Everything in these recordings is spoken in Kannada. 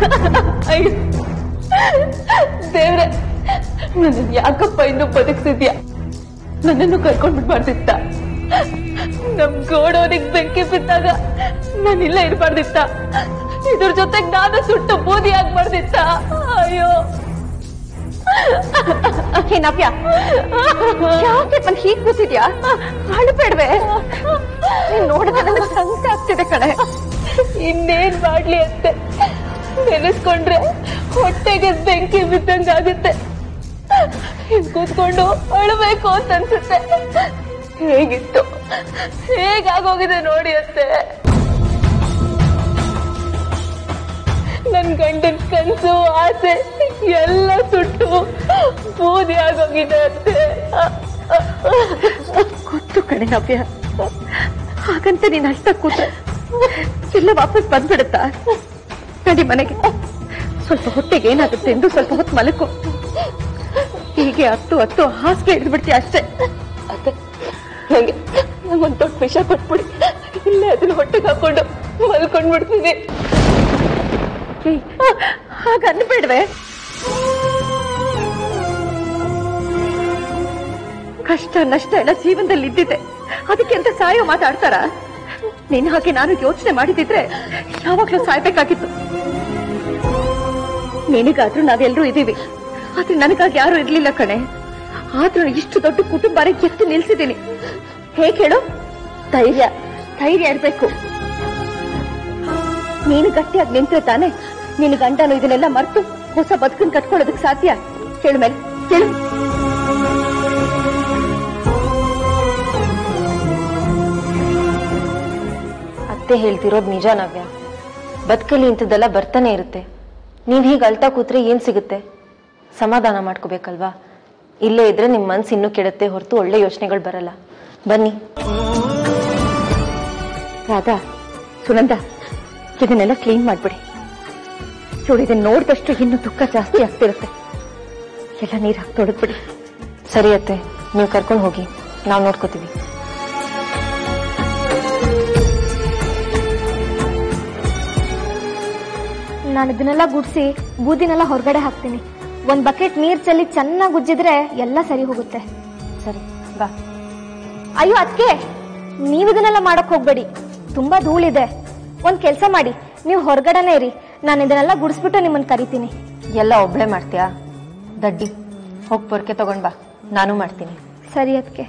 ಅಯ್ಯೋ ದೇವ್ರೆ ನನ್ನ ಯಾಕಪ್ಪ ಇನ್ನು ಬದುಕ್ಸಿದ್ಯಾ ನನ್ನನ್ನು ಕರ್ಕೊಂಡ್ ಬಿಡ್ಬಾರ್ದಿತ್ತ ನಮ್ ಗೋಡೋನಿಗ್ ಬೆಂಕಿ ಬಿದ್ದಾಗ ನಾನಿಲ್ಲ ಇರ್ಬಾರ್ದಿತ್ತ ಇದ್ರ ಜೊತೆಗ್ ನಾನು ಸುಟ್ಟು ಬೂದಿ ಆಗ್ಬಾರ್ದಿತ್ತ ಅಯ್ಯೋ ಹೇ ನವ್ಯ ಯಾಕೆ ಬಂದ್ ಹೀಗ್ ಕೂತಿದ್ಯಾ ಅಳ್ಬೇಡ್ವೆ ನೀನ್ ನೋಡಿದ್ರೆ ನಂಗೆ ಸಂಕಟ ಆಗ್ತಿದೆ ಕಣೆ ಇನ್ನೇನ್ ಮಾಡ್ಲಿ ಅಂತೆ ನೆನೆಸ್ಕೊಂಡ್ರೆ ಹೊಟ್ಟೆಗೆ ಬೆಂಕಿ ಬಿದ್ದಂಗಾಗುತ್ತೆ ಹಿಂಗ್ ಕೂತ್ಕೊಂಡು ಅಳ್ಬೇಕು ಅಂತ ಅನ್ಸುತ್ತೆ ಹೇಗಿತ್ತು ಹೇಗಾಗೋಗಿದೆ ನೋಡಿ ಅಂತೆ ನನ್ ಗಂಡನ್ ಕನ್ಸು ಆಸೆ ಎಲ್ಲ ಸುಟ್ಟು ಬೂದಿ ಆಗೋಗಿದೆ ಅಂತೆ ಗೊತ್ತು ಕಣೆ ನವ್ಯ ಹಾಗಂತ ನೀನ್ ಅಳ್ತಾ ಕೂತ್ರೆ ಎಲ್ಲ ವಾಪಸ್ ಬಂದ್ಬಿಡುತ್ತಾ ನಡಿ ಮನೆಗೆ ಸ್ವಲ್ಪ ಹೊಟ್ಟೆಗೆ ಏನಾಗುತ್ತೆ ಎಂದು ಸ್ವಲ್ಪ ಹೊತ್ತು ಮಲಕು ಹೀಗೆ ಹತ್ತು ಹತ್ತು ಹಾಸಿಗೆ ಹಿಡಿದ್ಬಿಡ್ತೀಯ ಅಷ್ಟೇ ಅತ್ತೆ ನಂಗೆ ನಂಗೊಂದ್ ದೊಡ್ಡ ವಿಷ ಕೊಟ್ಬಿಡಿ ಇಲ್ಲೇ ಅದನ್ನ ಹೊಟ್ಟೆಗೆ ಹಾಕೊಂಡು ಮಲ್ಕೊಂಡ್ಬಿಡ್ತೀನಿ ಏಯ್, ಹಾಗ ಅನ್ಬೇಡ್ವೆ ಕಷ್ಟ ನಷ್ಟ ಎಲ್ಲ ಜೀವನದಲ್ಲಿ ಇದ್ದಿದೆ ಅದಕ್ಕೆ ಅಂತ ಸಾಯೋ ಮಾತಾಡ್ತಾರ ನಿನ್ ಹಾಗೆ ನಾನು ಯೋಚನೆ ಮಾಡಿದಿದ್ರೆ ಯಾವಾಗ್ಲೂ ಸಾಯ್ಬೇಕಾಗಿತ್ತು ನಿನಗಾದ್ರೂ ನಾವೆಲ್ಲರೂ ಇದೀವಿ ಆದ್ರೆ ನನಗಾಗಿ ಯಾರು ಇರ್ಲಿಲ್ಲ ಕಣೆ ಆದ್ರೂ ಇಷ್ಟು ದೊಡ್ಡ ಕುಟುಂಬನ ಎತ್ತು ನಿಲ್ಸಿದ್ದೀನಿ ಹೇಗೆ ಹೇಳು ಧೈರ್ಯ ಧೈರ್ಯ ಇರ್ಬೇಕು ನೀನು ಗಟ್ಟಿಯಾಗಿ ನಿಂತ್ರೆ ತಾನೆ ನಿನ್ನ ಗಂಡನು ಇದನ್ನೆಲ್ಲ ಮರ್ತು ಹೊಸ ಬದುಕನ್ ಕಟ್ಕೊಳ್ಳೋದಕ್ ಸಾಧ್ಯ ಹೇಳು ಮೇಲೆ ಹೇಳು ಅತ್ತೆ ಹೇಳ್ತಿರೋದು ನಿಜ ನವ್ಯ ಬದುಕಲ್ಲಿ ಇಂಥದ್ದೆಲ್ಲ ಬರ್ತಾನೆ ಇರುತ್ತೆ ನೀನ್ ಹೀಗೆ ಅಳ್ತಾ ಕೂತ್ರೆ ಏನ್ ಸಿಗುತ್ತೆ ಸಮಾಧಾನ ಮಾಡ್ಕೋಬೇಕಲ್ವಾ ಇಲ್ಲೇ ಇದ್ರೆ ನಿಮ್ ಮನ್ಸು ಇನ್ನೂ ಕೆಡುತ್ತೆ ಹೊರತು ಒಳ್ಳೆ ಯೋಚನೆಗಳು ಬರಲ್ಲ ಬನ್ನಿ ರಾಧಾ ಸುನಂದ ಇದನ್ನೆಲ್ಲ ಕ್ಲೀನ್ ಮಾಡ್ಬಿಡಿ చూడు ಇದನ್ನ ನೋಡಿದಷ್ಟು ಇನ್ನು ದುಃಖ ಜಾಸ್ತಿ ಆಗ್ತಿರುತ್ತೆ ಎಲ್ಲ ನೀರ್ ಹಾಕಿ ತೊಳೆದ್ಬಿಡಿ ಸರಿ ಅತ್ತೆ ನೀವು ಕರ್ಕೊಂಡು ಹೋಗಿ ನಾವು ನೋಡ್ಕೋತೀವಿ ನಾನು ಇದನ್ನೆಲ್ಲ ಗುಡ್ಸಿ ಬೂದಿನೆಲ್ಲ ಹೊರಗಡೆ ಹಾಕ್ತೀನಿ ಒಂದ್ ಬಕೆಟ್ ನೀರ್ ಚೆಲ್ಲಿ ಚೆನ್ನಾಗಿ ಉಜ್ಜಿದ್ರೆ ಎಲ್ಲ ಸರಿ ಹೋಗುತ್ತೆ ಸರಿ ಬಾ ಅಯ್ಯೋ ಅದಕ್ಕೆ ನೀವು ಇದನ್ನೆಲ್ಲ ಮಾಡಕ್ ಹೋಗ್ಬೇಡಿ ತುಂಬಾ ಧೂಳಿದೆ ಒಂದ್ ಕೆಲ್ಸ ಮಾಡಿ ನೀವು ಹೊರಗಡೆನೇ ಇರಿ ನಾನು ಇದನ್ನೆಲ್ಲ ಗುಡಿಸ್ಬಿಟ್ಟು ನಿಮ್ಮನ್ನ ಕರಿತೀನಿ ಎಲ್ಲ ಒಬ್ಳೆ ಮಾಡ್ತೀಯಾ ದಡ್ಡಿ ಹೋಗಿ ಪೊರ್ಕೆ ತಗೊಂಡ್ ಬಾ ನಾನು ಮಾಡ್ತೀನಿ ಸರಿ ಅದಕ್ಕೆ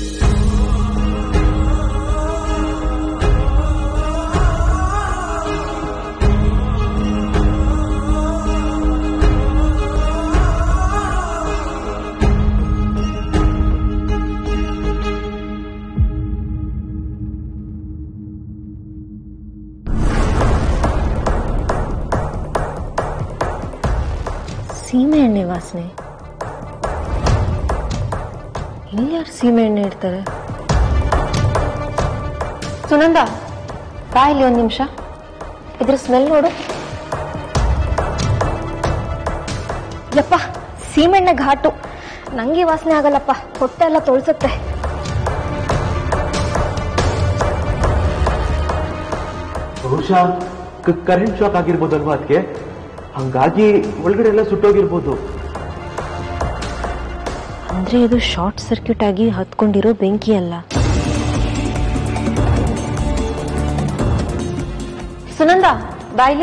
ಸೀಮೆ ಎಣ್ಣೆ ವಾಸನೆ ಇಲ್ಲಿ ಯಾರು ಸೀಮೆ ಎಣ್ಣೆ ಇಡ್ತಾರೆ ಸುನಂದ ಬಾ ಇಲ್ಲಿ ಒಂದು ನಿಮಿಷ ಇದ್ರ ಸ್ಮೆಲ್ ನೋಡು ಯಪ್ಪ ಸೀಮೆಣ್ಣೆ ಘಾಟು ನಂಗೆ ಈ ವಾಸನೆ ಆಗಲ್ಲಪ್ಪ ಹೊಟ್ಟೆ ಎಲ್ಲ ತೊಳ್ಸುತ್ತೆ ಬಹುಶಃ ಕರೆಂಟ್ ಶಾಕ್ ಆಗಿರ್ಬೋದಲ್ವಾ ಅದಕ್ಕೆ ಹಂಗಾಗಿ ಒಳಗಡೆ ಎಲ್ಲ ಸುಟ್ಟೋಗಿರ್ಬೋದು ಅಂದ್ರೆ ಇದು ಶಾರ್ಟ್ ಸರ್ಕ್ಯೂಟ್ ಆಗಿ ಹತ್ಕೊಂಡಿರೋ ಬೆಂಕಿ ಅಲ್ಲ ಸುನಂದ ಬಾಯ್ಲಿ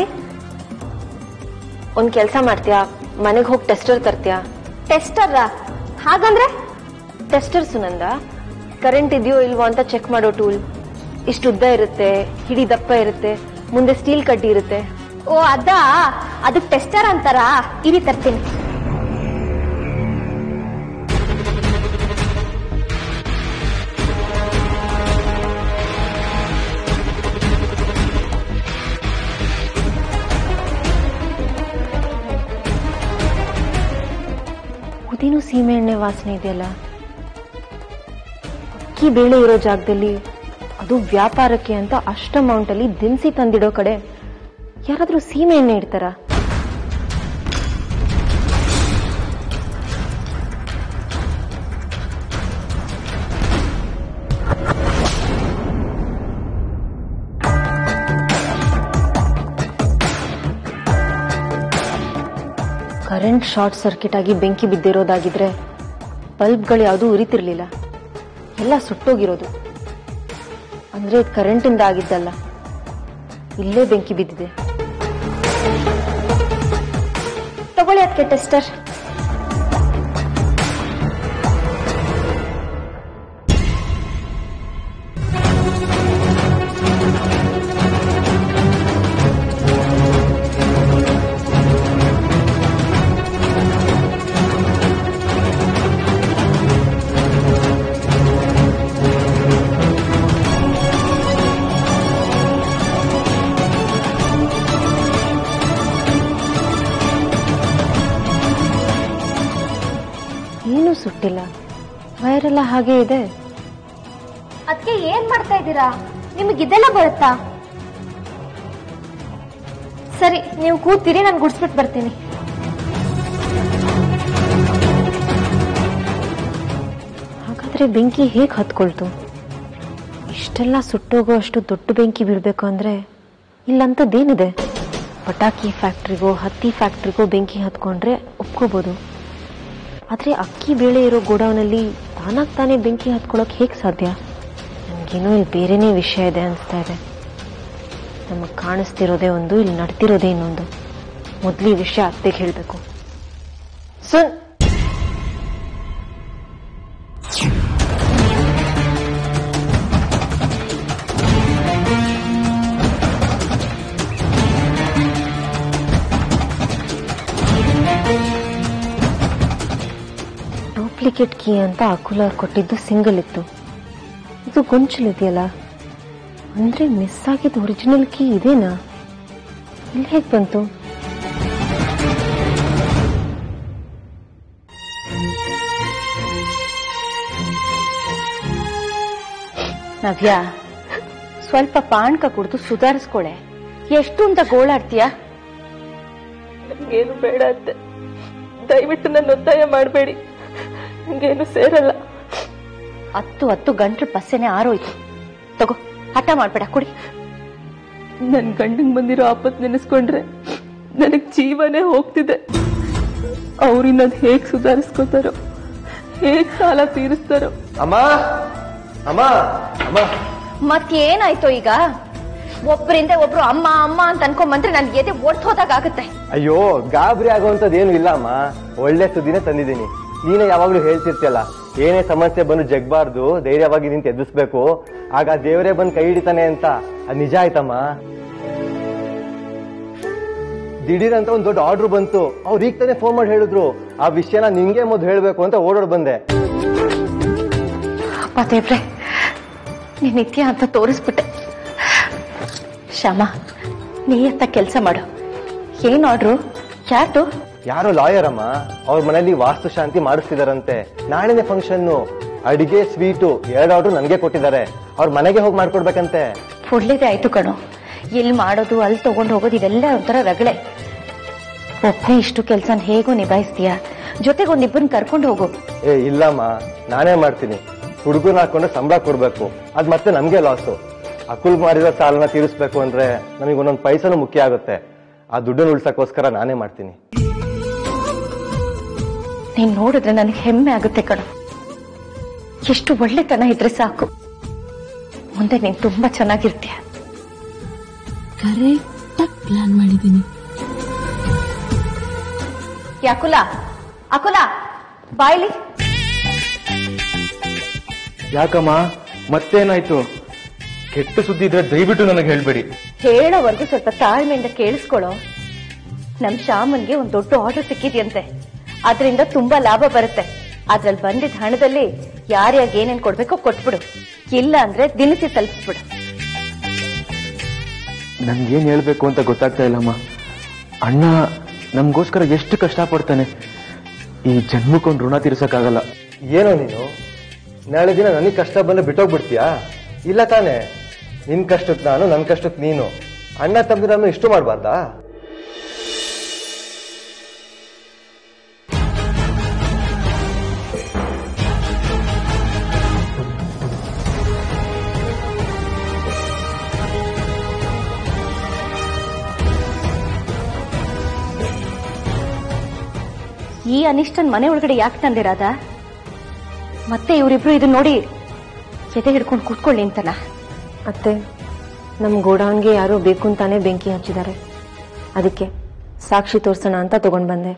ಒಂದ್ ಕೆಲ್ಸ ಮಾಡ್ತೀಯಾ ಮನೆಗೆ ಹೋಗಿ ಟೆಸ್ಟರ್ ತರ್ತೀಯಾ ಟೆಸ್ಟರ್ರಾ ಹಾಗಂದ್ರೆ ಟೆಸ್ಟರ್ ಸುನಂದ ಕರೆಂಟ್ ಇದೆಯೋ ಇಲ್ವೋ ಅಂತ ಚೆಕ್ ಮಾಡೋ ಟೂಲ್ ಇಷ್ಟು ಉದ್ದ ಇರುತ್ತೆ ಹಿಡಿ ದಪ್ಪ ಇರುತ್ತೆ ಮುಂದೆ ಸ್ಟೀಲ್ ಕಡ್ಡಿ ಇರುತ್ತೆ ಓ ಅದಾ ಅದಕ್ಕೆ ಟೆಸ್ಟರ್ ಅಂತಾರಾ ಇರಿ ತರ್ತೀನಿ ಉದಿನೂ ಸೀಮೆ ಎಣ್ಣೆ ವಾಸನೆ ಇದೆಯಲ್ಲ ಅಕ್ಕಿ ಬೇಳೆ ಇರೋ ಜಾಗದಲ್ಲಿ ಅದು ವ್ಯಾಪಾರಕ್ಕೆ ಅಂತ ಅಷ್ಟ ಅಮೌಂಟ್ ಅಲ್ಲಿ ದಿನಸಿ ತಂದಿಡೋ ಕಡೆ ಯಾರಾದ್ರೂ ಸೀಮೆ ಎಣ್ಣೆ ಇಡ್ತಾರಾ ಕರೆಂಟ್ ಶಾರ್ಟ್ ಸರ್ಕ್ಯೂಟ್ ಆಗಿ ಬೆಂಕಿ ಬಿದ್ದಿರೋದಾಗಿದ್ರೆ ಬಲ್ಬ್ಗಳು ಯಾವುದೂ ಉರಿತಿರ್ಲಿಲ್ಲ ಎಲ್ಲ ಸುಟ್ಟೋಗಿರೋದು ಅಂದ್ರೆ ಇದು ಕರೆಂಟಿಂದ ಆಗಿದ್ದಲ್ಲ ಇಲ್ಲೇ ಬೆಂಕಿ ಬಿದ್ದಿದೆ ತಗೊಳ್ಳಿ ಅದಕ್ಕೆ ಟೆಸ್ಟರ್ ಏನೂ ಸುಟ್ಟಿಲ್ಲ ವೈರೆಲ್ಲ ಹಾಗೆ ಇದೆ ಅದಕ್ಕೆ ಏನ್ ಮಾಡ್ತಾ ಇದ್ದೀರಾ ನಿಮಗೆ ಇದೆಲ್ಲ ಬರುತ್ತಾ ಸರಿ ನೀವು ಕೂತೀರಿ ನಾನು ಗುಡ್ಸ್ಬಿಟ್ಟು ಬರ್ತೀನಿ ಹಾಗಾದ್ರೆ ಬೆಂಕಿ ಹೇಗೆ ಹತ್ಕೊಳ್ತು ಇಷ್ಟೆಲ್ಲ ಸುಟ್ಟೋಗೋ ಅಷ್ಟು ದೊಡ್ಡ ಬೆಂಕಿ ಬೀಳ್ಬೇಕು ಅಂದ್ರೆ ಇಲ್ಲಂಥದ್ದೇನಿದೆ ಪಟಾಕಿ ಫ್ಯಾಕ್ಟ್ರಿಗೋ ಹತ್ತಿ ಫ್ಯಾಕ್ಟ್ರಿಗೋ ಬೆಂಕಿ ಹತ್ಕೊಂಡ್ರೆ ಒಪ್ಕೋಬೋದು ಆದ್ರೆ ಅಕ್ಕಿ ಬೇಳೆ ಇರೋ ಗೋಡೌನಲ್ಲಿ ತಾನಾಗ್ ತಾನೇ ಬೆಂಕಿ ಹತ್ಕೊಳಕ್ ಹೇಗೆ ಸಾಧ್ಯ ನನಗೇನೋ ಇಲ್ಲಿ ಬೇರೆನೇ ವಿಷಯ ಇದೆ ಅನಿಸ್ತಾ ಇದೆ ನಮಗೆ ಕಾಣಿಸ್ತಿರೋದೇ ಒಂದು ಇಲ್ಲಿ ನಡ್ತಿರೋದೇ ಇನ್ನೊಂದು ಮೊದಲು ಈ ವಿಷಯ ಅತ್ತೆಗೆ ಹೇಳಬೇಕು ಸುನ್ ಡೂಪ್ಲಿಕೇಟ್ ಕೀ ಅಂತ ಅಕುಲರ್ ಕೊಟ್ಟಿದ್ದು ಸಿಂಗಲ್ ಇತ್ತು ಇದು ಗೊಂಚಲಿದೆಯಲ್ಲ ಅಂದ್ರೆ ಮಿಸ್ ಆಗಿದ್ದು ಒರಿಜಿನಲ್ ಕೀ ಇದೇನಾ ಇಲ್ಲಿ ಹೇಗೆ ಬಂತು ನವ್ಯ ಸ್ವಲ್ಪ ಪಾಣ್ಕ ಕುಡಿದು ಸುಧಾರಿಸ್ಕೊಳೆ ಎಷ್ಟು ಅಂತ ಗೋಳಾಡ್ತೀಯ ನನ್ಗೇನು ಬೇಡ ಅತ್ತೆ ದಯವಿಟ್ಟು ನನ್ನ ಒತ್ತಾಯ ಮಾಡಬೇಡಿ ನಂಗೇನು ಸೇರಲ್ಲ ಹತ್ತು ಹತ್ತು ಗಂಟ್ರ ಪಸ್ಸೆನೆ ಆರೋಯ್ತು ತಗೋ ಹಠ ಮಾಡ್ಬೇಡ ಕುಡಿ ನನ್ ಗಂಡಂಗ್ ಬಂದಿರೋ ಆಪತ್ ನೆನೆಸ್ಕೊಂಡ್ರೆ ನನಗ್ ಜೀವನೇ ಹೋಗ್ತಿದೆ ಅವ್ರಿನ್ನದ್ ಹೇಗ್ ಸುಧಾರಿಸ್ಕೋತಾರೋ ಹೇಗ್ ಸಾಲ ತೀರಿಸ್ತಾರೋ ಅಮ್ಮ ಅಮ್ಮ ಅಮ್ಮ ಮತ್ತೇನಾಯ್ತು ಈಗ ಒಬ್ಬರಿಂದ ಒಬ್ರು ಅಮ್ಮ ಅಮ್ಮ ಅಂತ ಅನ್ಕೊಂಬಂದ್ರೆ ನನ್ ಎದೆ ಒಡ್ತು ಹೋದಾಗ ಆಗುತ್ತೆ ಅಯ್ಯೋ ಗಾಬರಿ ಆಗುವಂತದ್ದು ಏನು ಇಲ್ಲ ಅಮ್ಮ ಒಳ್ಳೆ ಸುದ್ದಿನೇ ತಂದಿದ್ದೀನಿ ನೀನೇ ಯಾವಾಗ್ಲೂ ಹೇಳ್ತಿರ್ತಿಯಲ್ಲ ಏನೇ ಸಮಸ್ಯೆ ಬಂದು ಜಗ್ಬಾರ್ದು ಧೈರ್ಯವಾಗಿ ನಿಂತು ಎದುರಿಸ್ಬೇಕು ಆಗ ದೇವರೇ ಬಂದು ಕೈ ಹಿಡಿತಾನೆ ಅಂತ ಅದ್ ನಿಜ ಆಯ್ತಮ್ಮ ದಿಢೀರ್ ಅಂತ ಒಂದ್ ದೊಡ್ಡ ಆರ್ಡರ್ ಬಂತು ಅವ್ರು ಈಗ ತಾನೇ ಫೋನ್ ಮಾಡಿ ಹೇಳಿದ್ರು ಆ ವಿಷಯನ ನಿಂಗೆ ಮೊದಲು ಹೇಳ್ಬೇಕು ಅಂತ ಓಡೋಡ್ ಬಂದೆ ಅಪ್ಪ ದೇವ್ರೆ ನೀನ್ ನಿತ್ಯ ಅಂತ ತೋರಿಸ್ಬಿಟ್ಟೆ ಶ್ಯಾಮ ನೀಯತ್ತ ಕೆಲಸ ಮಾಡು ಏನ್ ಆರ್ಡ್ರು ಯಾರ್ದು ಯಾರೋ ಲಾಯರ್ ಅಮ್ಮ ಅವ್ರ ಮನೇಲಿ ವಾಸ್ತು ಶಾಂತಿ ಮಾಡಿಸ್ತಿದಾರಂತೆ ನಾಳೆನೆ ಫಂಕ್ಷನ್ ಅಡಿಗೆ ಸ್ವೀಟು ಎರಡು ಆರ್ಡರ್ ನನಗೆ ಕೊಟ್ಟಿದ್ದಾರೆ ಅವ್ರ ಮನೆಗೆ ಹೋಗಿ ಮಾಡ್ಕೊಡ್ಬೇಕಂತೆ ಒಳ್ಳೇದೇ ಆಯ್ತು ಕಣೋ ಎಲ್ಲಿ ಮಾಡೋದು ಅಲ್ಲಿ ತಗೊಂಡು ಹೋಗೋದು ಇದೆಲ್ಲ ಒಂಥರ ರಗಳೆ ಒಬ್ಬನೇ ಇಷ್ಟು ಕೆಲ್ಸನ ಹೇಗೋ ನಿಭಾಯಿಸ್ತೀಯ ಜೊತೆಗೆ ಒಂದಿಬ್ಬರನ್ನ ಕರ್ಕೊಂಡು ಹೋಗು ಏ ಇಲ್ಲಮ್ಮ ನಾನೇ ಮಾಡ್ತೀನಿ ಹುಡುಗನ ಹಾಕೊಂಡ್ರೆ ಸಂಬಳ ಕೊಡ್ಬೇಕು ಅದ್ ಮತ್ತೆ ನಮ್ಗೆ ಲಾಸು ಅಕುಲ್ ಮಾಡಿರೋ ಸಾಲನ ತೀರಿಸ್ಬೇಕು ಅಂದ್ರೆ ನಮಗೆ ಒಂದೊಂದು ಪೈಸನು ಮುಖ್ಯ ಆಗುತ್ತೆ ಆ ದುಡ್ಡನ್ನು ಉಳ್ಸಕ್ಕೋಸ್ಕರ ನಾನೇ ಮಾಡ್ತೀನಿ ನೀನ್ ನೋಡಿದ್ರೆ ನನಗೆ ಹೆಮ್ಮೆ ಆಗುತ್ತೆ ಕಣ ಎಷ್ಟು ಒಳ್ಳೆತನ ಇದ್ರೆ ಸಾಕು ಮುಂದೆ ನೀನ್ ತುಂಬಾ ಚೆನ್ನಾಗಿರ್ತೀಯ ಕರೆಕ್ಟಾಗಿ ಪ್ಲಾನ್ ಮಾಡಿದ್ದೀನಿ ಯಾಕುಲ ಅಕುಲ ಬಾಯ್ಲಿ ಯಾಕಮ್ಮ ಮತ್ತೇನಾಯ್ತು ಕೆಟ್ಟ ಸುದ್ದಿ ಇದ್ರೆ ದಯವಿಟ್ಟು ನನಗೆ ಹೇಳ್ಬೇಡಿ ಹೇಳೋವರೆಗೂ ಸ್ವಲ್ಪ ತಾಳ್ಮೆಯಿಂದ ಕೇಳಿಸ್ಕೊಳ್ಳೋ ನಮ್ ಶ್ಯಾಮನ್ಗೆ ಒಂದ್ ದೊಡ್ಡ ಆರ್ಡರ್ ಸಿಕ್ಕಿದ್ಯಂತೆ ಅದರಿಂದ ತುಂಬಾ ಲಾಭ ಬರುತ್ತೆ ಅದ್ರಲ್ಲಿ ಬಂದಿದ್ದ ಹಣದಲ್ಲಿ ಯಾರ್ಯಾಗ ಏನೇನ್ ಕೊಡ್ಬೇಕೋ ಕೊಟ್ಬಿಡು ಇಲ್ಲ ಅಂದ್ರೆ ದಿನಸಿ ತಲುಪಿಸ್ಬಿಡು ನನ್ಗೇನ್ ಹೇಳ್ಬೇಕು ಅಂತ ಗೊತ್ತಾಗ್ತಾ ಇಲ್ಲಮ್ಮ ಅಣ್ಣ ನಮಗೋಸ್ಕರ ಎಷ್ಟು ಕಷ್ಟಪಡ್ತಾನೆ ಈ ಜನ್ಮಕ್ಕೊಂದು ಋಣ ತೀರ್ಸಕ್ಕಾಗಲ್ಲ ಏನೋ ನೀನು ನಾಳೆ ದಿನ ನನಗೆ ಕಷ್ಟ ಬಂದ್ರೆ ಬಿಟ್ಟೋಗ್ಬಿಡ್ತೀಯಾ ಇಲ್ಲ ತಾನೇ ನಿನ್ ಕಷ್ಟಕ್ಕೆ ನಾನು ನನ್ನ ಕಷ್ಟಕ್ಕೆ ನೀನು ಅಣ್ಣ ತಮ್ಮದಿರನ್ನು ಇಷ್ಟು ಮಾಡಬಾರ್ದಾ ಈ ಅನಿಷ್ಟನ್ ಮನೆ ಒಳಗಡೆ ಯಾಕೆ ತಂದಿರಾದ ಮತ್ತೆ ಇವರಿಬ್ರು ಇದನ್ನ ನೋಡಿ ಎದೆ ಹಿಡ್ಕೊಂಡು ಕೂತ್ಕೊಳ್ಳಿ ಅಂತನಾ ಅತ್ತೆ ನಮ್ಮ ಗೋಡೌನ್ಗೆ ಯಾರೋ ಬೇಕು ಅಂತಾನೆ ಬೆಂಕಿ ಹಚ್ಚಿದ್ದಾರೆ ಅದಕ್ಕೆ ಸಾಕ್ಷಿ ತೋರ್ಸೋಣ ಅಂತ ತಗೊಂಡ್ ಬಂದೆ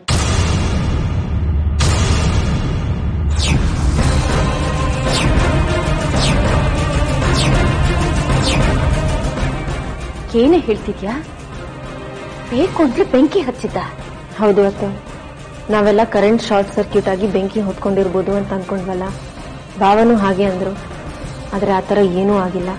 ಏನೇ ಹೇಳ್ತಿದ್ಯಾ ಬೇಕು ಅಂದ್ರೆ ಬೆಂಕಿ ಹಚ್ಚಿದ್ದ ಹೌದು ಅತ್ತೆ ನಾವೆಲ್ಲ ಕರೆಂಟ್ ಶಾರ್ಟ್ ಸರ್ಕ್ಯೂಟ್ ಆಗಿ ಬೆಂಕಿ ಹೊತ್ಕೊಂಡಿರ್ಬೋದು ಅಂತ ಅನ್ಕೊಂಡ್ವಲ್ಲ ಭಾವನೂ ಹಾಗೆ ಅಂದ್ರು ಆದ್ರೆ ಆ ಥರ ಏನೂ ಆಗಿಲ್ಲ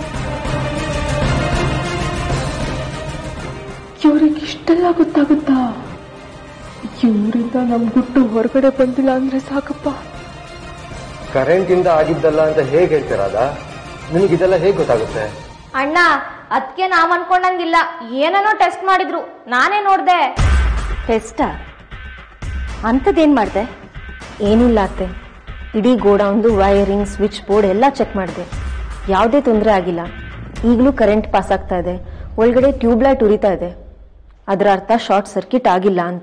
ಇವ್ರಿಗೆ ಇಷ್ಟೆಲ್ಲ ಗೊತ್ತಾಗುತ್ತಾ ಇವರಿಂದ ನಮ್ ಗುಟ್ಟು ಹೊರಗಡೆ ಬಂದಿಲ್ಲ ಅಂದ್ರೆ ಸಾಕಪ್ಪ ಕರೆಂಟ್ ಇಂದ ಆಗಿದ್ದಲ್ಲ ಅಂತ ಹೇಗೆ ಹೇಳ್ತೀರಾದ ನಿಮಗೆ ಇದೆಲ್ಲ ಹೇಗೆ ಗೊತ್ತಾಗುತ್ತೆ ಅಣ್ಣ ಅದಕ್ಕೆ ನಾವ್ ಅನ್ಕೊಂಡಂಗಿಲ್ಲ ಏನೇನೋ ಟೆಸ್ಟ್ ಮಾಡಿದ್ರು ನಾನೇ ನೋಡ್ದೆ ಟೆಸ್ಟ ಅಂಥದ್ದೇನ್ ಮಾಡ್ದೆ ಏನಿಲ್ಲ ಅತ್ತೆ ಇಡೀ ಗೋಡೌನ್ದು ವೈರಿಂಗ್ ಸ್ವಿಚ್ ಬೋರ್ಡ್ ಎಲ್ಲ ಚೆಕ್ ಮಾಡಿದೆ ಯಾವುದೇ ತೊಂದರೆ ಆಗಿಲ್ಲ ಈಗಲೂ ಕರೆಂಟ್ ಪಾಸ್ ಆಗ್ತಾ ಇದೆ ಒಳಗಡೆ ಟ್ಯೂಬ್ಲೈಟ್ ಉರಿತಾ ಇದೆ ಅದರ ಅರ್ಥ ಶಾರ್ಟ್ ಸರ್ಕ್ಯೂಟ್ ಆಗಿಲ್ಲ ಅಂತ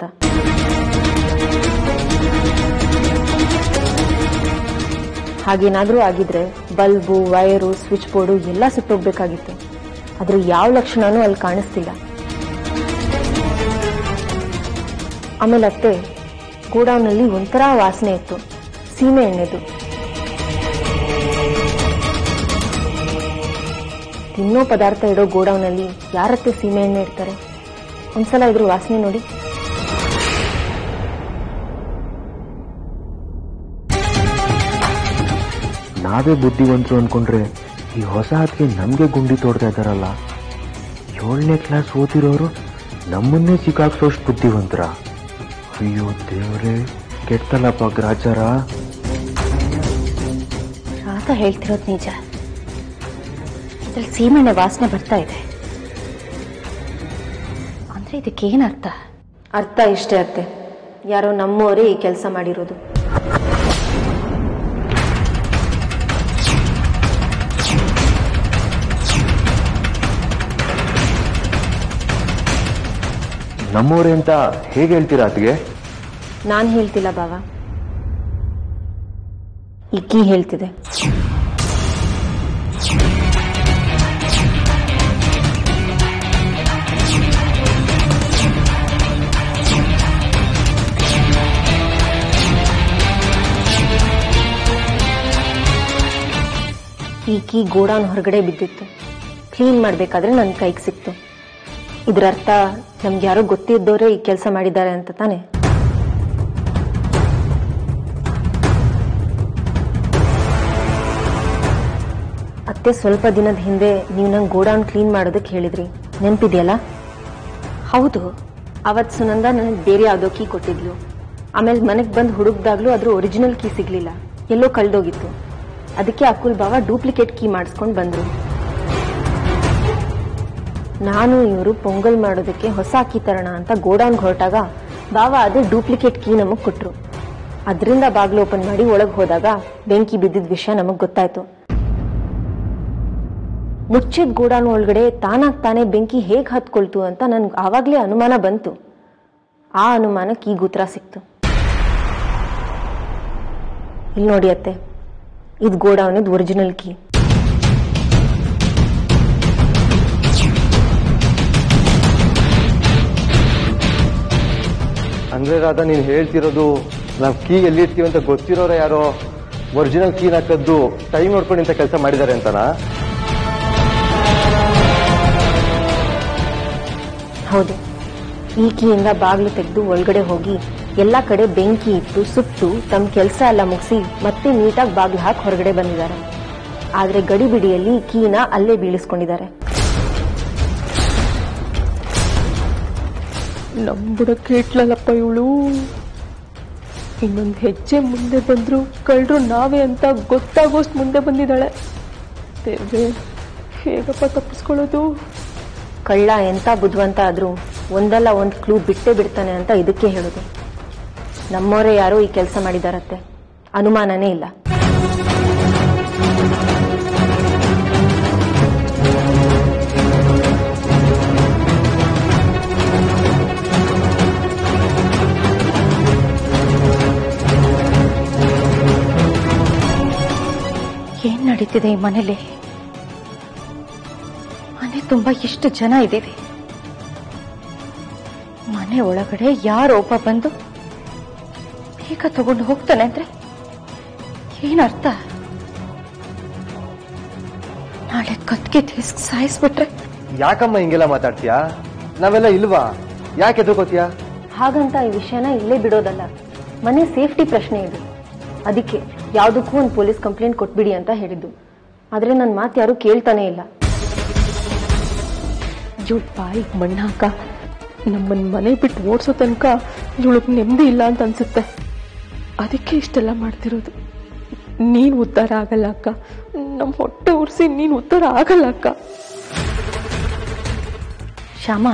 ಹಾಗೇನಾದ್ರೂ ಆಗಿದ್ರೆ ಬಲ್ಬು ವೈರು ಸ್ವಿಚ್ ಬೋರ್ಡು ಎಲ್ಲ ಸುಟ್ಟೋಗ್ಬೇಕಾಗಿತ್ತು ಆದ್ರೆ ಯಾವ ಲಕ್ಷಣನೂ ಅಲ್ಲಿ ಕಾಣಿಸ್ತಿಲ್ಲ ಆಮೇಲೆ ಅತ್ತೆ ಗೋಡೌನಲ್ಲಿ ಒಂಥರ ವಾಸನೆ ಇತ್ತು ಸೀಮೆ ಎಣ್ಣೆದು ತಿನ್ನೋ ಪದಾರ್ಥ ಇಡೋ ಗೋಡೌನಲ್ಲಿ ಯಾರತ್ತೆ ಸೀಮೆ ಎಣ್ಣೆ ಇಡ್ತಾರೆ ಒಂದ್ಸಲ ಇದ್ರ ವಾಸನೆ ನೋಡಿ ನಾವೇ ಬುದ್ಧಿವಂತರು ಅನ್ಕೊಂಡ್ರೆ ಈ ಹೊಸ ಹತ್ತಿಗೆ ನಮ್ಗೆ ಗುಂಡಿ ತೋಡ್ತಾ ಇದ್ದಾರಲ್ಲ ಏಳನೇ ಕ್ಲಾಸ್ ಓದಿರೋರು ನಮ್ಮನ್ನೇ ಸಿಕ್ಕಾಕ್ಸೋಷ್ಟು ಬುದ್ಧಿವಂತರ ಅಯ್ಯೋ ದೇವ್ರೇ ಕೆಟ್ಟಲ್ಲಪ್ಪ ಗ್ರಾಚಾರ ರಾಧ ಹೇಳ್ತಿರೋದು ನಿಜ ಇದ್ರಲ್ಲಿ ಸೀಮೆಣ್ಣೆ ವಾಸನೆ ಬರ್ತಾ ಇದೆ ಅಂದ್ರೆ ಇದಕ್ಕೆ ಏನ್ ಅರ್ಥ ಅರ್ಥ ಇಷ್ಟೇ ಅತ್ತೆ ಯಾರೋ ನಮ್ಮವರೇ ಈ ಕೆಲಸ ಮಾಡಿರೋದು ನಮ್ಮವ್ರೆ ಅಂತ ಹೇಗೆ ಹೇಳ್ತೀರಾ ಅತ್ಗೆ ನಾನ್ ಹೇಳ್ತಿಲ್ಲ ಬಾವ ಇಕ್ಕಿ ಹೇಳ್ತಿದೆ ಈ ಕೀ ಗೋಡಾನ್ ಹೊರಗಡೆ ಬಿದ್ದಿತ್ತು ಕ್ಲೀನ್ ಮಾಡ್ಬೇಕಾದ್ರೆ ನನ್ನ ಕೈಗೆ ಸಿಕ್ತು ಇದ್ರ ಅರ್ಥ ನಮ್ಗೆ ಯಾರೋ ಗೊತ್ತಿದ್ದವರೇ ಈ ಕೆಲಸ ಮಾಡಿದ್ದಾರೆ ಅಂತ ತಾನೆ ಅತ್ತೆ ಸ್ವಲ್ಪ ದಿನದ ಹಿಂದೆ ನೀವು ನಂಗೆ ಗೋಡೌನ್ ಕ್ಲೀನ್ ಮಾಡೋದಕ್ಕೆ ಹೇಳಿದ್ರಿ ನೆನಪಿದೆಯಲ್ಲ ಹೌದು ಅವತ್ ಸುನಂದ ನನಗೆ ಬೇರೆ ಯಾವುದೋ ಕೀ ಕೊಟ್ಟಿದ್ಲು ಆಮೇಲೆ ಮನೆಗೆ ಬಂದು ಹುಡುಕ್ದಾಗ್ಲೂ ಅದ್ರ ಒರಿಜಿನಲ್ ಕೀ ಸಿಗ್ಲಿಲ್ಲ ಎಲ್ಲೋ ಕಳ್ದೋಗಿತ್ತು ಅದಕ್ಕೆ ಅಕುಲ್ ಬಾವ ಡೂಪ್ಲಿಕೇಟ್ ಕೀ ಮಾಡಿಸ್ಕೊಂಡು ಬಂದ್ರು ನಾನು ಇವರು ಪೊಂಗಲ್ ಮಾಡೋದಕ್ಕೆ ಹೊಸ ಕೀ ತರೋಣ ಅಂತ ಗೋಡೌನ್ಗೆ ಹೊರಟಾಗ ಬಾವ ಅದೇ ಡೂಪ್ಲಿಕೇಟ್ ಕೀ ನಮಗ್ ಕೊಟ್ರು ಅದರಿಂದ ಬಾಗ್ಲು ಓಪನ್ ಮಾಡಿ ಒಳಗೆ ಹೋದಾಗ ಬೆಂಕಿ ಬಿದ್ದಿದ್ದ ವಿಷಯ ನಮಗ್ ಗೊತ್ತಾಯ್ತು ಮುಚ್ಚಿದ ಗೋಡಾನ್ ಒಳಗಡೆ ತಾನಾಗ್ ತಾನೇ ಬೆಂಕಿ ಹೇಗ್ ಹತ್ಕೊಳ್ತು ಅಂತ ನನ್ಗೆ ಆವಾಗ್ಲೇ ಅನುಮಾನ ಬಂತು ಆ ಅನುಮಾನಕ್ಕೆ ಈಗ ಉತ್ತರ ಸಿಕ್ತು ಇಲ್ಲಿ ನೋಡಿ ಅತ್ತೆ ಇದು ಗೋಡೌನದ್ ಒರಿಜಿನಲ್ ಕೀ ಅಂದ್ರೆ ರಾಧಾ ನೀನ್ ಹೇಳ್ತಿರೋದು ನಾವ್ ಕೀ ಎಲ್ಲಿರ್ತೀವಿ ಅಂತ ಗೊತ್ತಿರೋರ ಯಾರೋ ಒರಿಜಿನಲ್ ಕೀನ ಕದ್ದು ಟೈಮ್ ನೋಡ್ಕೊಂಡು ಇಂಥ ಕೆಲಸ ಮಾಡಿದ್ದಾರೆ ಅಂತನಾ ಹೌದು ಈ ಕೀಯಿಂದ ಬಾಗಿಲು ತೆಗೆದು ಒಳಗಡೆ ಹೋಗಿ ಎಲ್ಲಾ ಕಡೆ ಬೆಂಕಿ ಇಟ್ಟು ಸುಟ್ಟು ತಮ್ಮ ಕೆಲಸ ಎಲ್ಲ ಮುಗಿಸಿ ಮತ್ತೆ ನೀಟಾಗಿ ಬಾಗಿಲು ಹಾಕಿ ಹೊರಗಡೆ ಬಂದಿದ್ದಾರೆ ಆದ್ರೆ ಗಡಿಬಿಡಿಯಲ್ಲಿ ಕೀನ ಅಲ್ಲೇ ಬೀಳಿಸ್ಕೊಂಡಿದ್ದಾರೆ ನಂಬುಡಕ್ಕೆ ಇಟ್ಲಲ್ಲಪ್ಪ ಇವಳು ಇನ್ನೊಂದು ಹೆಜ್ಜೆ ಮುಂದೆ ಬಂದ್ರು ಕಳ್ಳರು ನಾವೇ ಅಂತ ಗೊತ್ತಾಗೋಷ್ಟು ಮುಂದೆ ಬಂದಿದ್ದಾಳೆ ದೇವ್ರೆ ಹೇಗಪ್ಪ ತಪ್ಪಿಸ್ಕೊಳ್ಳೋದು ಕಳ್ಳ ಎಂತ ಬುದ್ಧಿವಂತ ಆದ್ರೂ ಒಂದಲ್ಲ ಒಂದು ಕ್ಲೂ ಬಿಟ್ಟೇ ಬಿಡ್ತಾನೆ ಅಂತ ಇದಕ್ಕೆ ಹೇಳೋದು ನಮ್ಮವರೇ ಯಾರೋ ಈ ಕೆಲಸ ಮಾಡಿದಾರತ್ತೆ ಅನುಮಾನನೇ ಇಲ್ಲ ನಡೀತಿದೆ ಈ ಮನೇಲಿ ಮನೆ ತುಂಬಾ ಎಷ್ಟು ಜನ ಇದ್ದೀವಿ ಮನೆ ಒಳಗಡೆ ಯಾರೊಬ್ಬ ಬಂದು ಬೇಗ ತಗೊಂಡು ಹೋಗ್ತಾನೆ ಅಂದ್ರೆ ಏನರ್ಥ ನಾಳೆ ಕತ್ಗೆ ತೀರ್ಸ್ಕ್ ಸಾಯಿಸ್ಬಿಟ್ರೆ ಯಾಕಮ್ಮ ಹಿಂಗೆಲ್ಲ ಮಾತಾಡ್ತೀಯಾ ನಾವೆಲ್ಲ ಇಲ್ವಾ ಯಾಕೆ ಎದುರ್ಕೋತೀಯಾ ಹಾಗಂತ ಈ ವಿಷಯನ ಇಲ್ಲೇ ಬಿಡೋದಲ್ಲ ಮನೆ ಸೇಫ್ಟಿ ಪ್ರಶ್ನೆ ಇದು ಅದಕ್ಕೆ ಯಾವುದಕ್ಕೂ ಒಂದು ಪೊಲೀಸ್ ಕಂಪ್ಲೇಂಟ್ ಕೊಟ್ಬಿಡಿ ಅಂತ ಹೇಳಿದ್ದು ಆದ್ರೆ ನನ್ನ ಮಾತು ಯಾರು ಕೇಳ್ತಾನೆ ಇಲ್ಲ ಇವಳು ಬಾಯಿಗೆ ಮಣ್ಣು ಹಾಕ ನಮ್ಮನ್ ಮನೆ ಬಿಟ್ಟು ಓಡಿಸೋ ತನಕ ಇವಳಿಗೆ ನೆಮ್ಮದಿ ಇಲ್ಲ ಅಂತ ಅನ್ಸುತ್ತೆ ಅದಕ್ಕೆ ಇಷ್ಟೆಲ್ಲ ಮಾಡ್ತಿರೋದು ನೀನು ಉದ್ಧಾರ ಆಗಲ್ಲ ಅಕ್ಕ ನಮ್ಮ ಹೊಟ್ಟೆ ಉರ್ಸಿ ನೀನು ಉದ್ಧಾರ ಆಗಲ್ಲ ಅಕ್ಕ ಶ್ಯಾಮ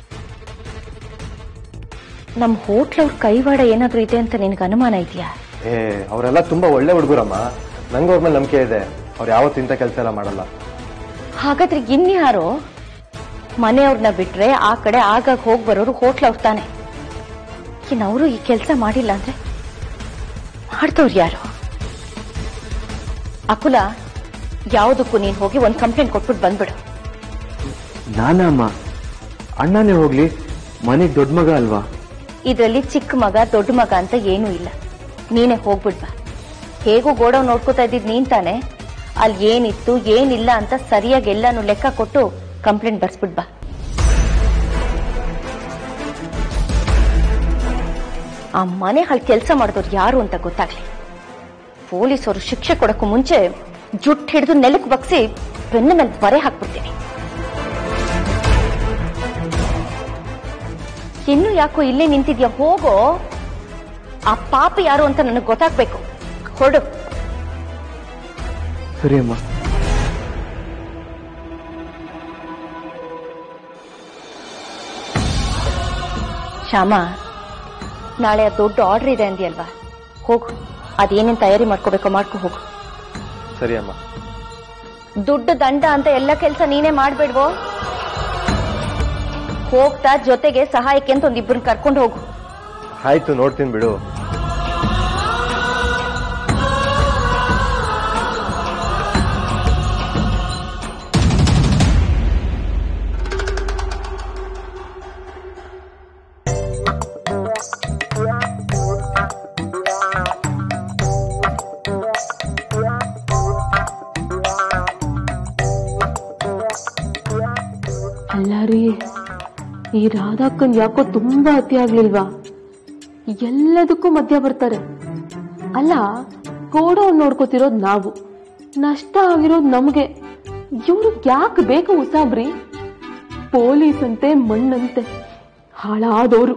ನಮ್ಮ ಹೋಟ್ಲವ್ರ ಕೈವಾಡ ಏನಾದ್ರೂ ಇದೆ ಅಂತ ನಿನಗೆ ಅನುಮಾನ ಇದೆಯಾ ಏ ಅವರೆಲ್ಲ ತುಂಬಾ ಒಳ್ಳೆ ಹುಡುಗರಮ್ಮ ನಂಗೆ ಅವ್ರ ಮೇಲೆ ನಂಬಿಕೆ ಇದೆ ಅವ್ರು ಯಾವತ್ತೂ ಇಂಥ ಕೆಲಸ ಎಲ್ಲ ಮಾಡಲ್ಲ ಹಾಗಾದ್ರೆ ಇನ್ಯಾರು ಮನೆಯವ್ರನ್ನ ಬಿಟ್ರೆ ಆ ಕಡೆ ಆಗಾಗ ಹೋಗಿ ಬರೋರು ಹೋಟ್ಲವ್ರು ತಾನೆ ಇನ್ನು ಅವರು ಈ ಕೆಲಸ ಮಾಡಿಲ್ಲ ಅಂದ್ರೆ ಮಾಡ್ದವ್ರು ಯಾರು ಅಕುಲ ಯಾವುದಕ್ಕೂ ನೀನ್ ಹೋಗಿ ಒಂದು ಕಂಪ್ಲೇಂಟ್ ಕೊಟ್ಬಿಟ್ಟು ಬಂದ್ಬಿಡು ನಾನಮ್ಮ ಅಣ್ಣನೇ ಹೋಗ್ಲಿ ಮನೆಗ್ ದೊಡ್ಡ ಮಗ ಅಲ್ವಾ ಇದರಲ್ಲಿ ಚಿಕ್ಕ ಮಗ ದೊಡ್ಡ ಮಗ ಅಂತ ಏನೂ ಇಲ್ಲ ನೀನೇ ಹೋಗ್ಬಿಡ್ಬಾ ಹೇಗೂ ಗೋಡವ್ ನೋಡ್ಕೋತಾ ಇದ್ದಿದ್ ನೀನ್ ತಾನೆ ಅಲ್ಲಿ ಏನಿತ್ತು ಏನಿಲ್ಲ ಅಂತ ಸರಿಯಾಗಿ ಎಲ್ಲಾನು ಲೆಕ್ಕ ಕೊಟ್ಟು ಕಂಪ್ಲೇಂಟ್ ಬರ್ಸ್ಬಿಡ್ಬಾ ಆ ಮನೆ ಹಾಳು ಕೆಲಸ ಮಾಡಿದವ್ರು ಯಾರು ಅಂತ ಗೊತ್ತಾಗ್ಲಿ ಪೊಲೀಸರು ಶಿಕ್ಷೆ ಕೊಡಕ್ಕೂ ಮುಂಚೆ ಜುಟ್ ಹಿಡಿದು ನೆಲಕ್ಕೆ ಬಗ್ಸಿ ಬೆನ್ನ ಮೇಲೆ ಬರೆ ಹಾಕ್ಬಿಡ್ತೀನಿ ಇನ್ನು ಯಾಕೋ ಇಲ್ಲೇ ನಿಂತಿದ್ಯಾ ಹೋಗೋ ಆ ಪಾಪ ಯಾರು ಅಂತ ನನಗೆ ಗೊತ್ತಾಗ್ಬೇಕು ಹೊರಡು ಸರಿ ಅಮ್ಮ ಶ್ಯಾಮ ನಾಳೆ ಆ ದೊಡ್ಡ ಆರ್ಡರ್ ಇದೆ ಅಂದಿಯಲ್ವಾ ಹೋಗು ಅದೇನೇನ್ ತಯಾರಿ ಮಾಡ್ಕೋಬೇಕೋ ಮಾಡ್ಕೊ ಹೋಗು ಸರಿ ಅಮ್ಮ ದುಡ್ಡು ದಂಡ ಅಂತ ಎಲ್ಲ ಕೆಲಸ ನೀನೇ ಮಾಡ್ಬೇಡ್ವೋ ಹೋಗ್ತಾ ಜೊತೆಗೆ ಸಹಾಯಕ್ಕೆ ಅಂತ ಒಂದಿಬ್ಬರನ್ನ ಕರ್ಕೊಂಡು ಹೋಗು ಆಯ್ತು ನೋಡ್ತೀನಿ ಬಿಡು ಅಲ್ಲ ರೀ ಈ ರಾಧಾಕ್ಕನ್ ಯಾಕೋ ತುಂಬಾ ಅತಿ ಆಗ್ಲಿಲ್ವಾ ಎಲ್ಲದಕ್ಕೂ ಮಧ್ಯ ಬರ್ತಾರೆ ಅಲ್ಲ ಗೋಡೌನ್ ನೋಡ್ಕೋತಿರೋದ್ ನಾವು ನಷ್ಟ ಆಗಿರೋದ್ ನಮ್ಗೆ ಇವ್ರಿಗೆ ಯಾಕೆ ಬೇಕು ಉಸಾಬ್ರಿ ಪೊಲೀಸ್ ಅಂತೆ ಮಣ್ಣಂತೆ ಹಾಳಾದೋರು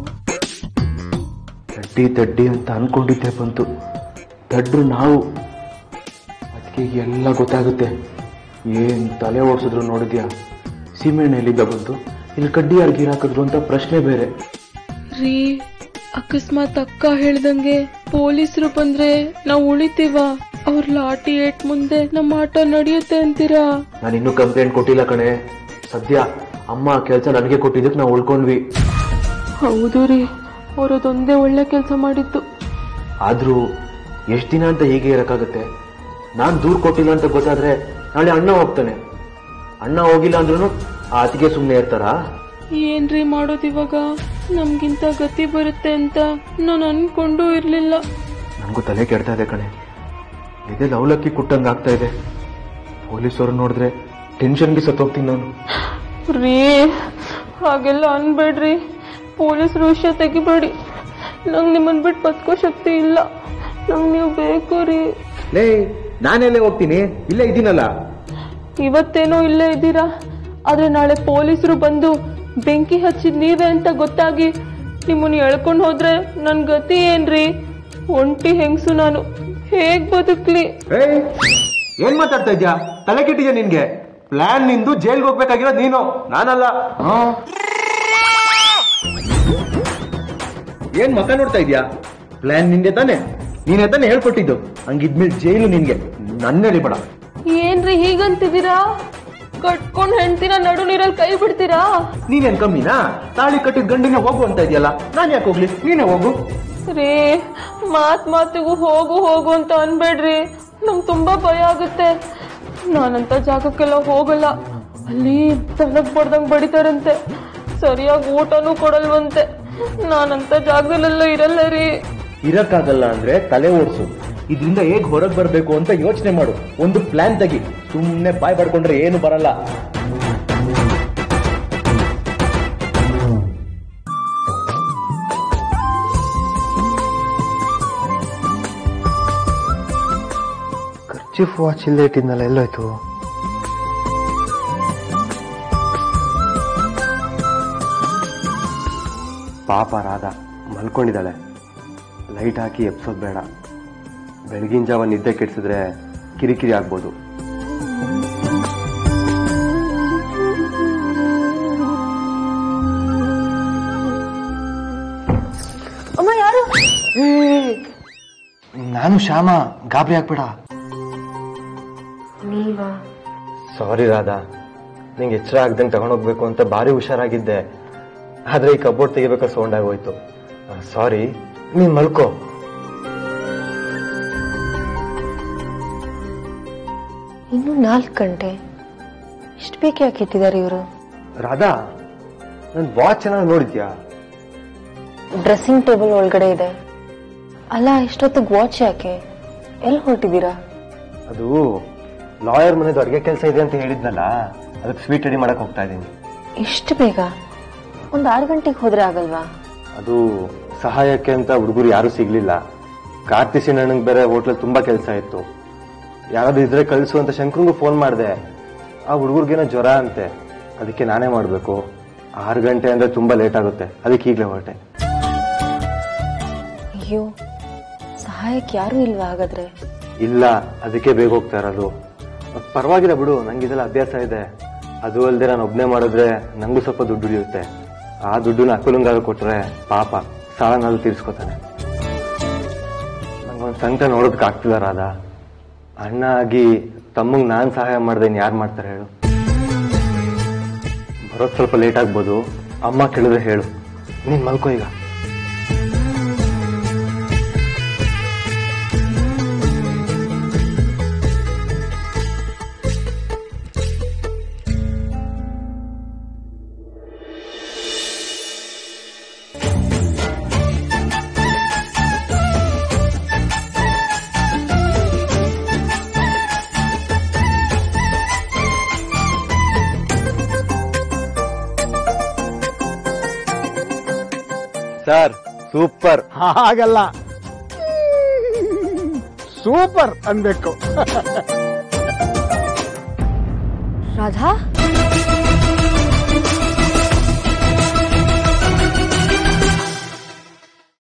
ತಡ್ಡಿ ತಡ್ಡಿ ಅಂತ ಅನ್ಕೊಂಡಿದ್ದೆ ಬಂತು ದಡ್ರು ನಾವು ಅದಕ್ಕೆ ಎಲ್ಲ ಗೊತ್ತಾಗುತ್ತೆ ಏನ್ ತಲೆ ಓಡಿಸಿದ್ರು ನೋಡಿದ್ಯಾ ಸೀಮೆಣ್ಣೆ ಎಲ್ಲಿದ್ದ ಬಂತು ಇಲ್ಲಿ ಕಡ್ಡಿ ಯಾರು ಗೀರ್ ಹಾಕಿದ್ರು ಅಂತ ಪ್ರಶ್ನೆ ಬೇರೆ ರೀ ಅಕಸ್ಮಾತ್ ಅಕ್ಕ ಹೇಳ್ದಂಗೆ ಪೊಲೀಸರು ಬಂದ್ರೆ ನಾವು ಉಳಿತೀವ ಅವ್ರ ಲಾಠಿ ಏಟ್ ಮುಂದೆ ನಮ್ಮ ಆಟ ನಡೆಯುತ್ತೆ ಅಂತೀರಾ ನಾನು ಇನ್ನೂ ಕಂಪ್ಲೇಂಟ್ ಕೊಟ್ಟಿಲ್ಲ ಕಣೆ ಸದ್ಯ ಅಮ್ಮ ಕೆಲಸ ನನಗೆ ಕೊಟ್ಟಿದ್ದಕ್ಕೆ ನಾವು ಉಳ್ಕೊಂಡ್ವಿ ಹೌದು ರೀ ಅವರದೊಂದೇ ಒಳ್ಳೆ ಕೆಲಸ ಮಾಡಿದ್ದು ಆದ್ರೂ ಎಷ್ಟ್ ದಿನ ಅಂತ ಹೀಗೆ ಇರಕ್ಕಾಗತ್ತೆ ನಾನ್ ದೂರ್ ಕೊಟ್ಟಿಲ್ಲ ಅಂತ ಗೊತ್ತಾದ್ರೆ ನಾಳೆ ಅಣ್ಣ ಹೋಗ್ತಾನೆ ಅಣ್ಣ ಹೋಗಿಲ್ಲ ಅಂದ್ರೂ ಆ ಅತಿಗೆ ಸುಮ್ಮನೆ ಇರ್ತಾರಾ ಏನ್ರಿ ಮಾಡೋದು ಇವಾಗ ನಮ್ಗಿಂತ ಗತಿ ಬರುತ್ತೆ ಅಂತ ನಾನು ಅನ್ಕೊಂಡು ಇರ್ಲಿಲ್ಲ ನಂಗೂ ತಲೆ ಕೆಡ್ತಾ ಇದೆ ಕಣೆ ಇದೇ ಲವಲಕ್ಕಿ ಕುಟ್ಟಂಗ್ ಆಗ್ತಾ ಇದೆ ಪೊಲೀಸರು ನೋಡಿದ್ರೆ ಟೆನ್ಷನ್ಗೆ ಸತ್ತೋಗ್ತೀನಿ ನಾನು ರೀ ಹಾಗೆಲ್ಲ ಅನ್ಬೇಡ್ರಿ ಪೊಲೀಸರು ವಿಷಯ ತೆಗಿಬೇಡಿ ನಂಗೆ ನಿಮ್ಮನ್ ಬಿಟ್ಟು ಬದುಕೋ ಶಕ್ತಿ ಇಲ್ಲ ನಂಗೆ ನೀವು ಬೇಕು ರೀ ಲೇ ನಾನೆಲ್ಲೇ ಹೋಗ್ತೀನಿ ಇಲ್ಲೇ ಇದ್ದೀನಲ್ಲ ಇವತ್ತೇನೋ ಇಲ್ಲೇ ಇದ್ದೀರಾ ಆದ್ರೆ ನಾಳೆ ಪೊಲೀಸರು ಬಂದು ಬೆಂಕಿ ಹಚ್ಚಿದ್ ನೀವೇ ಅಂತ ಗೊತ್ತಾಗಿ ನಿಮ್ಮನ್ನ ಎಳ್ಕೊಂಡು ಹೋದ್ರೆ ನನ್ ಗತಿ ಏನ್ರಿ ಒಂಟಿ ಹೆಂಗ್ಸು ನಾನು ಹೇಗ್ ಬದುಕ್ಲಿ ಏಯ್ ಏನ್ ಮಾತಾಡ್ತಾ ಇದ್ಯಾ ತಲೆ ಕೆಟ್ಟಿದ್ಯಾ ನಿನ್ಗೆ ಪ್ಲಾನ್ ನಿಂದು ಜೈಲ್ಗೆ ಹೋಗ್ಬೇಕಾಗಿರೋದು ನೀನು ನಾನಲ್ಲ ಏನ್ ಮಕ್ಕ ನೋಡ್ತಾ ಇದ್ಯಾ ಪ್ಲಾನ್ ನಿಂದೆ ತಾನೆ ನೀನೇ ತಾನೆ ಹೇಳ್ಕೊಟ್ಟಿದ್ದು ಹಂಗಿದ್ಮೇಲೆ ಜೈಲು ನಿನ್ಗೆ ನನ್ನ ಹೇಳಿಬೇಡ ಏನ್ರಿ ಹೀಗಂತಿದ್ದೀರಾ ಕಟ್ಕೊಂಡ್ ಹೆಂಡ್ತಿನ ನಡು ನೀರಲ್ಲಿ ಕೈ ಬಿಡ್ತೀರಾ ನೀನೇನ್ ಕಮ್ಮಿನಾ ತಾಳಿ ಕಟ್ಟಿದ ಗಂಡಿನ ಹೋಗು ಅಂತ ಇದೆಯಲ್ಲ ನಾನ್ ಯಾಕೆ ಹೋಗ್ಲಿ ನೀನೇ ಹೋಗು ರೀ ಮಾತ್ ಮಾತಿಗೂ ಹೋಗು ಹೋಗು ಅಂತ ಅನ್ಬೇಡ್ರಿ ನಂಗೆ ತುಂಬಾ ಭಯ ಆಗುತ್ತೆ ನಾನಂತ ಜಾಗಕ್ಕೆಲ್ಲ ಹೋಗಲ್ಲ ಅಲ್ಲಿ ತನಗ್ ಬಡ್ದಂಗ್ ಬಡಿತಾರಂತೆ ಸರಿಯಾಗಿ ಊಟನೂ ಕೊಡಲ್ವಂತೆ ನಾನಂತ ಜಾಗದಲ್ಲೆಲ್ಲ ಇರಲ್ಲ ರೀ ಇರಕ್ಕಾಗಲ್ಲ ಅಂದ್ರೆ ತಲೆ ಓಡಿಸು ಇದರಿಂದ ಹೇಗ್ ಹೊರಗೆ ಬರಬೇಕು ಅಂತ ಯೋಚನೆ ಮಾಡು ಒಂದು ಪ್ಲಾನ್ ತೆಗಿ ಸುಮ್ಮನೆ ಬಾಯ್ ಪಡ್ಕೊಂಡ್ರೆ ಏನು ಬರಲ್ಲ ಖರ್ಚಿಫ್ ವಾಚ್ ಇಲ್ಲೇ ಇಟ್ಟಿದ್ನಲ್ಲ ಎಲ್ಲೋಯ್ತು ಪಾಪ ರಾಧ ಮಲ್ಕೊಂಡಿದ್ದಾಳೆ ಲೈಟ್ ಹಾಕಿ ಎಪ್ಸೋದ್ ಬೇಡ ಬೆಳಗಿನ ಜಾವ ನಿದ್ದೆ ಕೆಡಿಸಿದ್ರೆ ಕಿರಿಕಿರಿ ಆಗ್ಬೋದು ಅಮ್ಮ ಯಾರು ನಾನು ಶ್ಯಾಮ ಗಾಬರಿ ಆಗ್ಬೇಡ ನೀವಾ ಸಾರಿ ರಾಧಾ ನಿಂಗೆ ಎಚ್ಚರ ಆಗ್ದಂಗೆ ತಗೊಂಡೋಗ್ಬೇಕು ಅಂತ ಭಾರಿ ಹುಷಾರಾಗಿದ್ದೆ ಆದ್ರೆ ಈ ಕಬೋರ್ಡ್ ತೆಗಿಬೇಕಾದ್ರೆ ಸೌಂಡ್ ಆಗೋಯ್ತು ಸಾರಿ ನೀನ್ ಮಲ್ಕೋ ಇನ್ನು ನಾಲ್ಕು ಗಂಟೆ ಇಷ್ಟು ಬೇಕೆ ಯಾಕೆ ಇಟ್ಟಿದ್ದಾರೆ ಇವರು ರಾಧಾ ನನ್ ವಾಚ್ ಏನಾದ್ರು ನೋಡಿದ್ಯಾ ಡ್ರೆಸ್ಸಿಂಗ್ ಟೇಬಲ್ ಒಳಗಡೆ ಇದೆ ಅಲ್ಲ ಇಷ್ಟೊತ್ತಿಗೆ ವಾಚ್ ಯಾಕೆ ಎಲ್ಲಿ ಹೊರಟಿದ್ದೀರಾ ಅದು ಲಾಯರ್ ಮನೆದು ಅಡುಗೆ ಕೆಲಸ ಇದೆ ಅಂತ ಹೇಳಿದ್ನಲ್ಲ ಅದಕ್ಕೆ ಸ್ವೀಟ್ ರೆಡಿ ಮಾಡಕ್ ಹೋಗ್ತಾ ಇದ್ದೀನಿ ಇಷ್ಟು ಬೇಗ ಒಂದು ಆರು ಗಂಟೆಗೆ ಹೋದ್ರೆ ಆಗಲ್ವಾ ಅದು ಸಹಾಯಕ್ಕೆ ಅಂತ ಹುಡುಗರು ಯಾರು ಸಿಗ್ಲಿಲ್ಲ ಕಾರ್ತಿಸಿ ನನಗೆ ಬೇರೆ ಹೋಟ್ಲಲ್ಲಿ ತುಂಬಾ ಕೆಲಸ ಇತ್ತು ಯಾರಾದ್ರೂ ಇದ್ರೆ ಕಳಿಸು ಅಂತ ಶಂಕರಂಗೂ ಫೋನ್ ಮಾಡಿದೆ ಆ ಹುಡುಗರಿಗೇನೋ ಜ್ವರ ಅಂತೆ ಅದಕ್ಕೆ ನಾನೇ ಮಾಡಬೇಕು ಆರು ಗಂಟೆ ಅಂದ್ರೆ ತುಂಬಾ ಲೇಟ್ ಆಗುತ್ತೆ ಅದಕ್ಕೆ ಈಗಲೇ ಹೊರಟೆ ಅಯ್ಯೋ ಸಹಾಯಕ್ಕೆ ಯಾರೂ ಇಲ್ವಾ ಹಾಗಾದ್ರೆ ಇಲ್ಲ ಅದಕ್ಕೆ ಬೇಗ ಹೋಗ್ತಾ ಇರೋದು ಪರವಾಗಿಲ್ಲ ಬಿಡು ನಂಗೆ ಇದೆಲ್ಲ ಅಭ್ಯಾಸ ಇದೆ ಅದು ಅಲ್ಲದೆ ನಾನು ಒಬ್ನೇ ಮಾಡಿದ್ರೆ ನಂಗೂ ಸ್ವಲ್ಪ ದುಡ್ಡು ಉಳಿಯುತ್ತೆ ಆ ದುಡ್ಡನ್ನ ಅಕ್ಕಲಂಗಾಗ ಕೊಟ್ರೆ ಪಾಪ ಸಾಲನಾದ್ರು ತೀರ್ಸ್ಕೊತಾನೆ ನಂಗೊಂದು ಸಂಕಟ ನೋಡೋದಕ್ಕೆ ಆಗ್ತಿಲ್ಲ ರಾಧ ಅಣ್ಣ ಆಗಿ ತಮ್ಮಂಗ್ ನಾನ್ ಸಹಾಯ ಮಾಡ್ದೆ ಇನ್ ಯಾರು ಮಾಡ್ತಾರೆ ಹೇಳು ಬರೋದ್ ಸ್ವಲ್ಪ ಲೇಟ್ ಆಗ್ಬೋದು ಅಮ್ಮ ಕೇಳಿದ್ರೆ ಹೇಳು ನೀನ್ ಮಲ್ಕೋ ಈಗ ಸರ್ ಸೂಪರ್ ಹಾಗಲ್ಲ ಸೂಪರ್ ಅನ್ಬೇಕು ರಾಧಾ